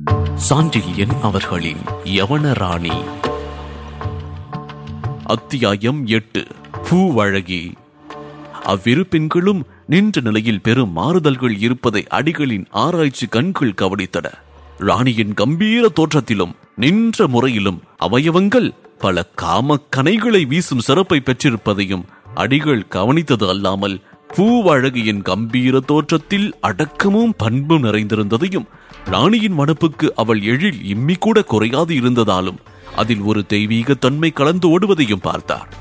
சாண்டில்யன் அவர்களின் யவனராணி அத்தியாயம் எட்டு பூவழகி அவ்விரு பெண்களும் நின்ற நிலையில் பெரும் மாறுதல்கள் இருப்பதை அடிகளின் ஆராய்ச்சி கண்கள் கவனித்தன ராணியின் கம்பீர தோற்றத்திலும் நின்ற முறையிலும் அவயவங்கள் பல காம கனைகளை வீசும் சிறப்பை பெற்றிருப்பதையும் அடிகள் கவனித்தது அல்லாமல் பூவழகியின் கம்பீர தோற்றத்தில் அடக்கமும் பண்பும் நிறைந்திருந்ததையும் ராணியின் மனப்புக்கு அவள் எழில் இம்மி கூட குறையாது இருந்ததாலும் அதில் ஒரு தெய்வீக தன்மை கலந்து ஓடுவதையும் பார்த்தார்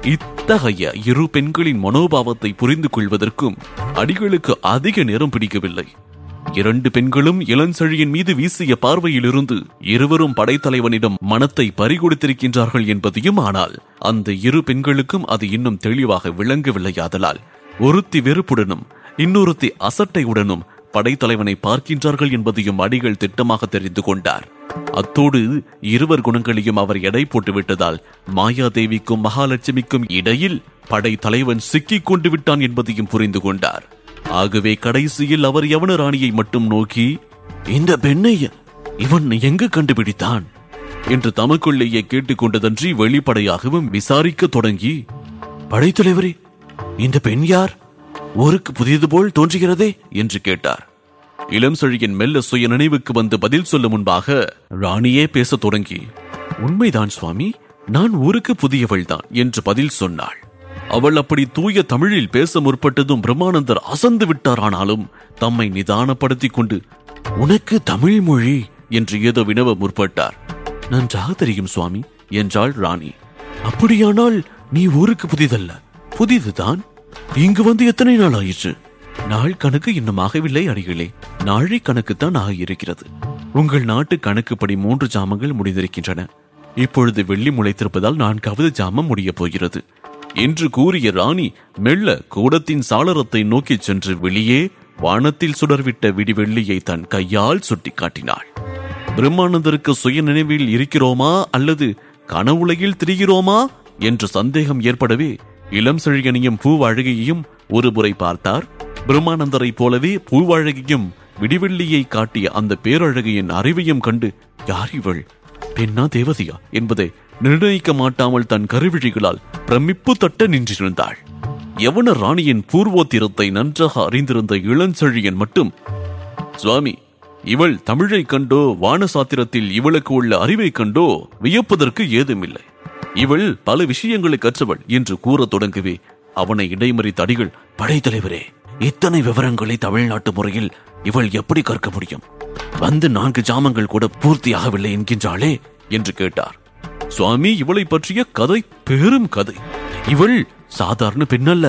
இத்தகைய இரு பெண்களின் மனோபாவத்தை புரிந்து கொள்வதற்கும் அடிகளுக்கு அதிக நேரம் பிடிக்கவில்லை இரண்டு பெண்களும் இளஞ்செழியின் மீது வீசிய பார்வையிலிருந்து இருவரும் படைத்தலைவனிடம் மனத்தை பறிகொடுத்திருக்கின்றார்கள் என்பதையும் ஆனால் அந்த இரு பெண்களுக்கும் அது இன்னும் தெளிவாக விளங்கவில்லையாதலால் ஒருத்தி வெறுப்புடனும் இன்னொருத்தி அசட்டையுடனும் படைத்தலைவனை பார்க்கின்றார்கள் என்பதையும் அடிகள் திட்டமாக தெரிந்து கொண்டார் அத்தோடு இருவர் குணங்களையும் அவர் எடை போட்டு விட்டதால் மாயாதேவிக்கும் மகாலட்சுமிக்கும் இடையில் படைத்தலைவன் சிக்கிக் கொண்டு விட்டான் என்பதையும் புரிந்து கொண்டார் ஆகவே கடைசியில் அவர் யவன ராணியை மட்டும் நோக்கி இந்த பெண்ணை இவன் எங்கு கண்டுபிடித்தான் என்று தமக்குள்ளேயே கேட்டுக்கொண்டதன்றி வெளிப்படையாகவும் விசாரிக்க தொடங்கி படைத்தலைவரே இந்த பெண் யார் ஊருக்கு புதியது போல் தோன்றுகிறதே என்று கேட்டார் இளம் செழியன் மெல்ல சுய நினைவுக்கு வந்து பதில் சொல்ல முன்பாக ராணியே பேசத் தொடங்கி உண்மைதான் சுவாமி நான் ஊருக்கு புதியவள்தான் என்று பதில் சொன்னாள் அவள் அப்படி தூய தமிழில் பேச முற்பட்டதும் பிரம்மானந்தர் அசந்து விட்டாரானாலும் தம்மை நிதானப்படுத்திக் கொண்டு உனக்கு தமிழ் மொழி என்று ஏதோ வினவ முற்பட்டார் நன்றாக தெரியும் சுவாமி என்றாள் ராணி அப்படியானால் நீ ஊருக்கு புதிதல்ல புதிதுதான் இங்கு வந்து எத்தனை நாள் ஆயிற்று நாள் கணக்கு இன்னும் ஆகவில்லை அடிகளே நாழை கணக்குத்தான் ஆகியிருக்கிறது உங்கள் நாட்டு கணக்குப்படி மூன்று ஜாமங்கள் முடிந்திருக்கின்றன இப்பொழுது வெள்ளி முளைத்திருப்பதால் நான்காவது ஜாமம் முடியப் போகிறது என்று கூறிய ராணி மெல்ல கூடத்தின் சாளரத்தை நோக்கிச் சென்று வெளியே வானத்தில் சுடர்விட்ட விடிவெள்ளியை தன் கையால் சுட்டிக்காட்டினாள் பிரம்மானந்தருக்கு சுய நினைவில் இருக்கிறோமா அல்லது கனவுலகில் திரிகிறோமா என்ற சந்தேகம் ஏற்படவே இளம் செழியனையும் பூவழகியையும் ஒரு முறை பார்த்தார் பிரம்மானந்தரைப் போலவே பூவழகியும் விடிவெள்ளியை காட்டிய அந்த பேரழகியின் அறிவையும் கண்டு யார் இவள் பெண்ணா தேவதையா என்பதை நிர்ணயிக்க மாட்டாமல் தன் கருவிழிகளால் பிரமிப்பு தட்ட நின்றிருந்தாள் யவன ராணியின் பூர்வோத்திரத்தை நன்றாக அறிந்திருந்த இளஞ்செழியன் மட்டும் சுவாமி இவள் தமிழை கண்டோ வானசாத்திரத்தில் இவளுக்கு உள்ள அறிவை கண்டோ வியப்பதற்கு ஏதுமில்லை இவள் பல விஷயங்களை கற்றவள் என்று கூறத் தொடங்கவே அவனை இடைமறித்த அடிகள் படைத்தலைவரே இத்தனை விவரங்களை தமிழ்நாட்டு முறையில் இவள் எப்படி கற்க முடியும் வந்து நான்கு ஜாமங்கள் கூட பூர்த்தியாகவில்லை என்கின்றாளே என்று கேட்டார் சுவாமி இவளை பற்றிய கதை பெரும் கதை இவள் சாதாரண பெண்ணல்ல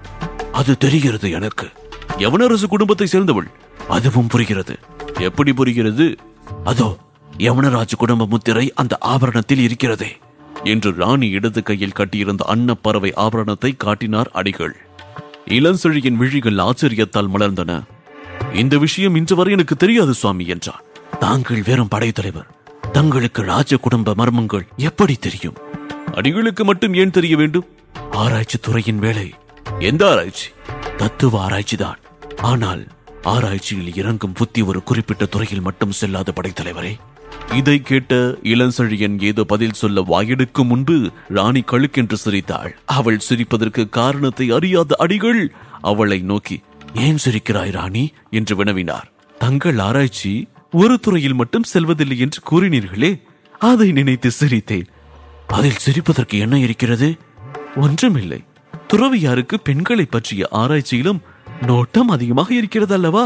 அது தெரிகிறது எனக்கு யவனரசு குடும்பத்தை சேர்ந்தவள் அதுவும் புரிகிறது எப்படி புரிகிறது அதோ யவனராஜ் குடும்ப முத்திரை அந்த ஆபரணத்தில் இருக்கிறதே என்று ராணி இடது கையில் கட்டியிருந்த அன்னப்பறவை ஆபரணத்தை காட்டினார் அடிகள் இளஞ்செழியின் விழிகள் ஆச்சரியத்தால் மலர்ந்தன இந்த விஷயம் இன்று வரை எனக்கு தெரியாது சுவாமி என்றான் தாங்கள் வெறும் படைத்தலைவர் தங்களுக்கு ராஜ குடும்ப மர்மங்கள் எப்படி தெரியும் அடிகளுக்கு மட்டும் ஏன் தெரிய வேண்டும் ஆராய்ச்சி துறையின் வேலை எந்த ஆராய்ச்சி தத்துவ ஆராய்ச்சிதான் ஆனால் ஆராய்ச்சியில் இறங்கும் புத்தி ஒரு குறிப்பிட்ட துறையில் மட்டும் செல்லாத படைத்தலைவரே இதை கேட்ட இளஞ்செழியன் ஏதோ பதில் சொல்ல வாயெடுக்கும் முன்பு ராணி கழுக்கென்று சிரித்தாள் அவள் சிரிப்பதற்கு காரணத்தை அறியாத அடிகள் அவளை நோக்கி ஏன் சிரிக்கிறாய் ராணி என்று வினவினார் தங்கள் ஆராய்ச்சி ஒரு துறையில் மட்டும் செல்வதில்லை என்று கூறினீர்களே அதை நினைத்து சிரித்தேன் அதில் சிரிப்பதற்கு என்ன இருக்கிறது ஒன்றுமில்லை துறவியாருக்கு பெண்களை பற்றிய ஆராய்ச்சியிலும் நோட்டம் அதிகமாக இருக்கிறது அல்லவா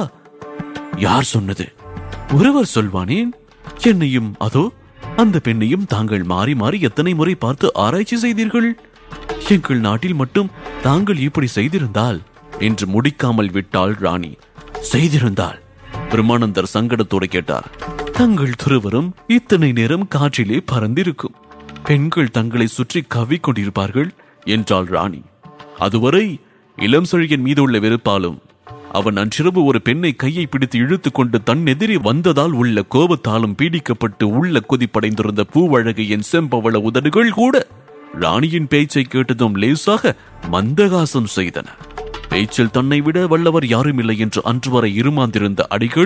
யார் சொன்னது ஒருவர் சொல்வானேன் என்னையும் அதோ அந்த பெண்ணையும் தாங்கள் மாறி மாறி எத்தனை முறை பார்த்து ஆராய்ச்சி செய்தீர்கள் எங்கள் நாட்டில் மட்டும் தாங்கள் இப்படி செய்திருந்தால் என்று முடிக்காமல் விட்டாள் ராணி செய்திருந்தால் பிரம்மானந்தர் சங்கடத்தோடு கேட்டார் தங்கள் துருவரும் இத்தனை நேரம் காற்றிலே பறந்திருக்கும் பெண்கள் தங்களை சுற்றி கவ்விக் கொண்டிருப்பார்கள் என்றாள் ராணி அதுவரை இளம் செழியன் மீது உள்ள வெறுப்பாலும் அவன் அன்றிரவு ஒரு பெண்ணை கையை பிடித்து இழுத்துக் கொண்டு தன் எதிரி வந்ததால் உள்ள கோபத்தாலும் பீடிக்கப்பட்டு உள்ள கொதிப்படைந்திருந்த பூவழகையின் செம்பவள உதடுகள் கூட ராணியின் பேச்சை கேட்டதும் லேசாக மந்தகாசம் செய்தன பேச்சில் தன்னை விட வல்லவர் யாரும் இல்லை என்று அன்று வரை இருமாந்திருந்த அடிகள்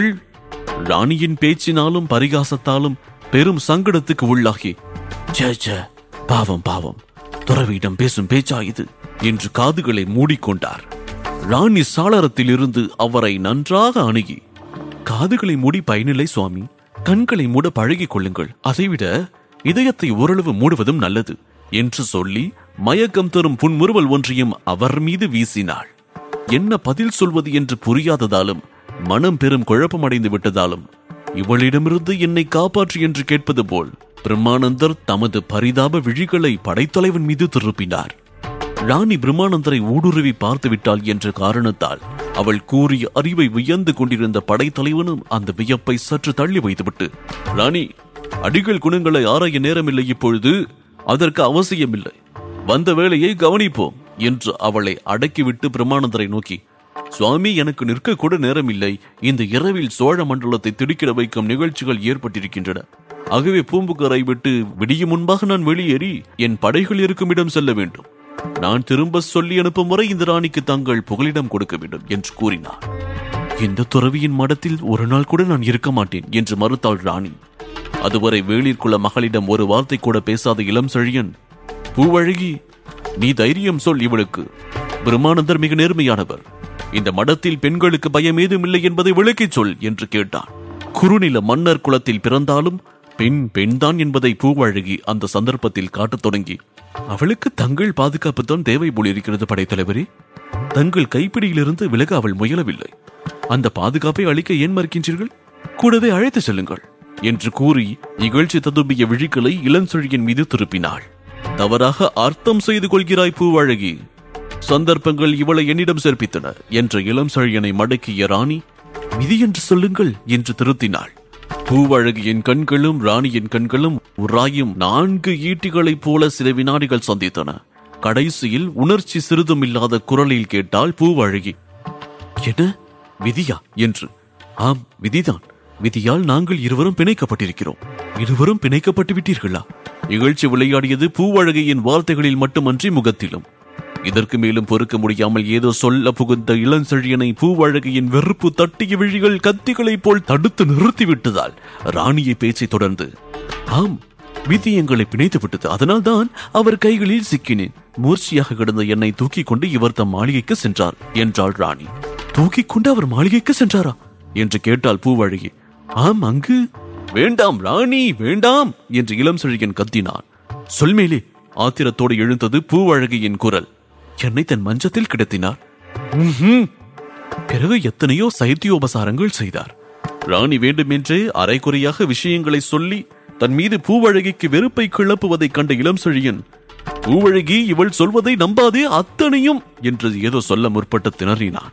ராணியின் பேச்சினாலும் பரிகாசத்தாலும் பெரும் சங்கடத்துக்கு உள்ளாகி "ச்சே, ச்சே, பாவம் பாவம் துறவியிடம் பேசும் பேச்சா இது என்று காதுகளை மூடிக்கொண்டார் ராணி சாளரத்தில் இருந்து அவரை நன்றாக அணுகி காதுகளை மூடி பயனில்லை சுவாமி கண்களை மூட பழகிக் கொள்ளுங்கள் அதைவிட இதயத்தை ஓரளவு மூடுவதும் நல்லது என்று சொல்லி மயக்கம் தரும் புன்முறுவல் ஒன்றையும் அவர் மீது வீசினாள் என்ன பதில் சொல்வது என்று புரியாததாலும் மனம் பெரும் குழப்பமடைந்து விட்டதாலும் இவளிடமிருந்து என்னை காப்பாற்று என்று கேட்பது போல் பிரம்மானந்தர் தமது பரிதாப விழிகளை படைத்தலைவன் மீது திருப்பினார் ராணி பிரம்மானந்தரை ஊடுருவி பார்த்து விட்டாள் என்ற காரணத்தால் அவள் கூறிய அறிவை வியந்து கொண்டிருந்த படைத்தலைவனும் அந்த வியப்பை சற்று தள்ளி வைத்துவிட்டு ராணி அடிகள் குணங்களை ஆராய நேரமில்லை இப்பொழுது அதற்கு அவசியமில்லை வந்த வேலையை கவனிப்போம் என்று அவளை அடக்கிவிட்டு பிரம்மானந்தரை நோக்கி சுவாமி எனக்கு நிற்க கூட நேரமில்லை இந்த இரவில் சோழ மண்டலத்தை திடுக்கிட வைக்கும் நிகழ்ச்சிகள் ஏற்பட்டிருக்கின்றன ஆகவே பூம்புகாரை விட்டு விடியும் முன்பாக நான் வெளியேறி என் படைகள் இருக்கும் இடம் செல்ல வேண்டும் நான் திரும்ப சொல்லி அனுப்பும் வரை இந்த ராணிக்கு தாங்கள் புகலிடம் கொடுக்க வேண்டும் என்று கூறினார் இந்த துறவியின் மடத்தில் ஒரு நாள் கூட நான் இருக்க மாட்டேன் என்று மறுத்தாள் ராணி அதுவரை வேளிற்குள்ள மகளிடம் ஒரு வார்த்தை கூட பேசாத இளம் செழியன் பூவழகி நீ தைரியம் சொல் இவளுக்கு பிரம்மானந்தர் மிக நேர்மையானவர் இந்த மடத்தில் பெண்களுக்கு பயம் ஏதும் இல்லை என்பதை விளக்கிச் சொல் என்று கேட்டான் குறுநில மன்னர் குலத்தில் பிறந்தாலும் பெண் பெண்தான் என்பதை பூவழகி அந்த சந்தர்ப்பத்தில் காட்டத் தொடங்கி அவளுக்கு தங்கள் பாதுகாப்பு தான் தேவை போல் இருக்கிறது படைத்தலைவரே தங்கள் கைப்பிடியிலிருந்து விலக அவள் முயலவில்லை அந்த பாதுகாப்பை அளிக்க ஏன் மறுக்கின்றீர்கள் கூடவே அழைத்து செல்லுங்கள் என்று கூறி இகழ்ச்சி ததும்பிய விழிகளை இளஞ்செழியன் மீது திருப்பினாள் தவறாக அர்த்தம் செய்து கொள்கிறாய் பூவழகி சந்தர்ப்பங்கள் இவளை என்னிடம் சேர்ப்பித்தன என்ற இளம் செழியனை மடக்கிய ராணி விதி என்று சொல்லுங்கள் என்று திருத்தினாள் பூவழகியின் கண்களும் ராணியின் கண்களும் உராயும் நான்கு ஈட்டிகளைப் போல சில வினாடிகள் சந்தித்தன கடைசியில் உணர்ச்சி சிறிதும் இல்லாத குரலில் கேட்டால் பூவழகி என்ன விதியா என்று ஆம் விதிதான் விதியால் நாங்கள் இருவரும் பிணைக்கப்பட்டிருக்கிறோம் இருவரும் பிணைக்கப்பட்டு விட்டீர்களா இகழ்ச்சி விளையாடியது பூவழகையின் வார்த்தைகளில் மட்டுமன்றி முகத்திலும் இதற்கு மேலும் பொறுக்க முடியாமல் ஏதோ சொல்ல புகுந்த இளஞ்செழியனை பூவழகையின் வெறுப்பு தட்டிய விழிகள் கத்திகளைப் போல் தடுத்து நிறுத்திவிட்டதால் ராணியை பேச்சை தொடர்ந்து ஆம் விதி எங்களை பிணைத்து விட்டது அதனால்தான் அவர் கைகளில் சிக்கினேன் மூர்ச்சியாக கிடந்த என்னை தூக்கிக் கொண்டு இவர் தம் மாளிகைக்கு சென்றார் என்றாள் ராணி தூக்கிக் கொண்டு அவர் மாளிகைக்கு சென்றாரா என்று கேட்டாள் பூவழகி ஆம் அங்கு வேண்டாம் ராணி வேண்டாம் என்று இளம் செழியன் கத்தினான் சொல்மேலே ஆத்திரத்தோடு எழுந்தது பூவழகியின் குரல் என்னை தன் மஞ்சத்தில் கிடத்தினார் ம்ஹும். பிறகு எத்தனையோ சைத்தியோபசாரங்கள் செய்தார் ராணி வேண்டுமென்றே அரைகுறையாக விஷயங்களை சொல்லி தன் மீது பூவழகிக்கு வெறுப்பை கிளப்புவதைக் கண்ட இளம் செழியன் பூவழகி இவள் சொல்வதை நம்பாதே அத்தனையும் என்று ஏதோ சொல்ல முற்பட்டு திணறினான்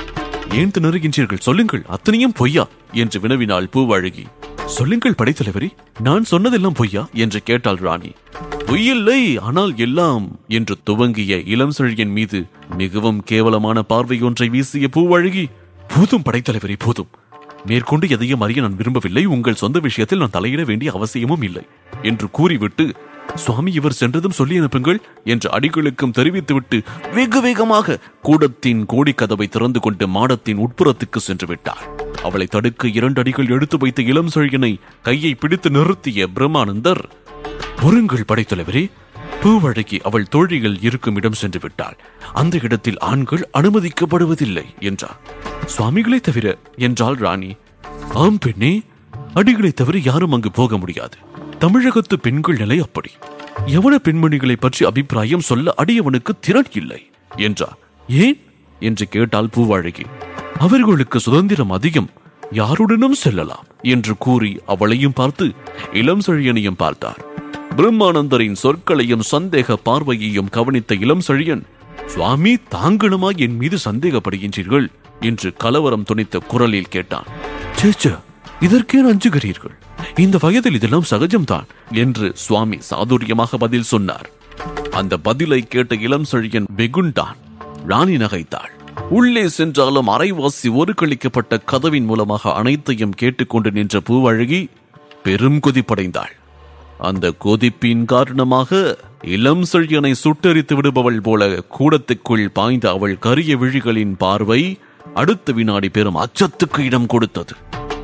ஏன் திணறுகின்றீர்கள் சொல்லுங்கள் அத்தனையும் பொய்யா என்று வினவினாள் பூவழகி சொல்லுங்கள் படைத்தலைவரே நான் சொன்னதெல்லாம் பொய்யா என்று கேட்டாள் ராணி பொய்யில்லை ஆனால் எல்லாம் என்று துவங்கிய இளம் செழியன் மீது மிகவும் கேவலமான பார்வை ஒன்றை வீசிய பூவழகி போதும் படைத்தலைவரே போதும் மேற்கொண்டு எதையும் அறிய நான் விரும்பவில்லை உங்கள் சொந்த விஷயத்தில் நான் தலையிட வேண்டிய அவசியமும் இல்லை என்று கூறிவிட்டு சுவாமி இவர் சென்றதும் சொல்லி அனுப்புங்கள் என்று அடிகளுக்கும் தெரிவித்துவிட்டு வெகு வேகமாக கூடத்தின் கோடிக்கதவை திறந்து கொண்டு மாடத்தின் உட்புறத்துக்கு சென்று விட்டார் அவளை தடுக்க இரண்டு அடிகள் எடுத்து வைத்த இளம் செழியனை கையை பிடித்து நிறுத்திய பிரம்மானந்தர் பொறுங்கள் படைத்தலைவரே பூவழகி அவள் தோழிகள் இருக்கும் இடம் சென்று விட்டாள் அந்த இடத்தில் ஆண்கள் அனுமதிக்கப்படுவதில்லை என்றார் சுவாமிகளை தவிர என்றாள் ராணி ஆம் பெண்ணே அடிகளை தவிர யாரும் அங்கு போக முடியாது தமிழகத்து பெண்கள் நிலை அப்படி எவன பெண்மணிகளை பற்றி அபிப்பிராயம் சொல்ல அடியவனுக்கு திறன் இல்லை என்றார் ஏன் என்று கேட்டாள் பூவாழகி அவர்களுக்கு சுதந்திரம் அதிகம் யாருடனும் செல்லலாம் என்று கூறி அவளையும் பார்த்து இளம் செழியனையும் பார்த்தார் பிரம்மானந்தரின் சொற்களையும் சந்தேக பார்வையையும் கவனித்த இளம் செழியன் சுவாமி தாங்களுமா என் மீது சந்தேகப்படுகின்றீர்கள் என்று கலவரம் துணித்த குரலில் கேட்டான் சேச்ச இதற்கேன் அஞ்சுகிறீர்கள் இந்த வயதில் இதெல்லாம் சகஜம்தான் என்று சுவாமி சாதுரியமாக பதில் சொன்னார் அந்த பதிலை கேட்ட இளம் செழியன் வெகுண்டான் ராணி நகைத்தாள் உள்ளே சென்றாலும் அரைவாசி ஒரு கழிக்கப்பட்ட கதவின் மூலமாக அனைத்தையும் கேட்டுக்கொண்டு நின்ற பூவழகி பெரும் கொதிப்படைந்தாள் அந்த கொதிப்பின் காரணமாக இளம் செழியனை சுட்டெரித்து விடுபவள் போல கூடத்துக்குள் பாய்ந்த அவள் கரிய விழிகளின் பார்வை அடுத்த வினாடி பெரும் அச்சத்துக்கு இடம் கொடுத்தது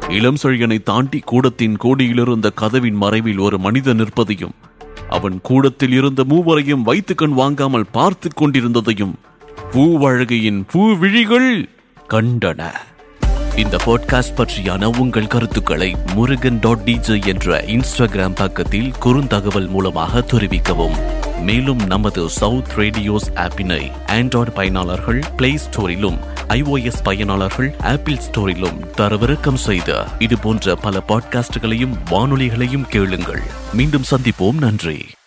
இளம் செழியனை தாண்டி கூடத்தின் கோடியிலிருந்த கதவின் மறைவில் ஒரு மனிதன் நிற்பதையும் அவன் கூடத்தில் இருந்த மூவரையும் வைத்து கண் வாங்காமல் பார்த்து கொண்டிருந்ததையும் பூவழகையின் பூவிழிகள் கண்டன இந்த பாட்காஸ்ட் பற்றியான உங்கள் கருத்துக்களை முருகன் டாட் டிஜே என்ற இன்ஸ்டாகிராம் பக்கத்தில் குறுந்தகவல் மூலமாக தெரிவிக்கவும் மேலும் நமது சவுத் ரேடியோஸ் ஆப்பினை ஆண்ட்ராய்டு பயனாளர்கள் பிளே ஸ்டோரிலும் ஐஓஎஸ் பயனாளர்கள் ஆப்பிள் ஸ்டோரிலும் தரவிறக்கம் செய்த இது போன்ற பல பாட்காஸ்டுகளையும் வானொலிகளையும் கேளுங்கள் மீண்டும் சந்திப்போம் நன்றி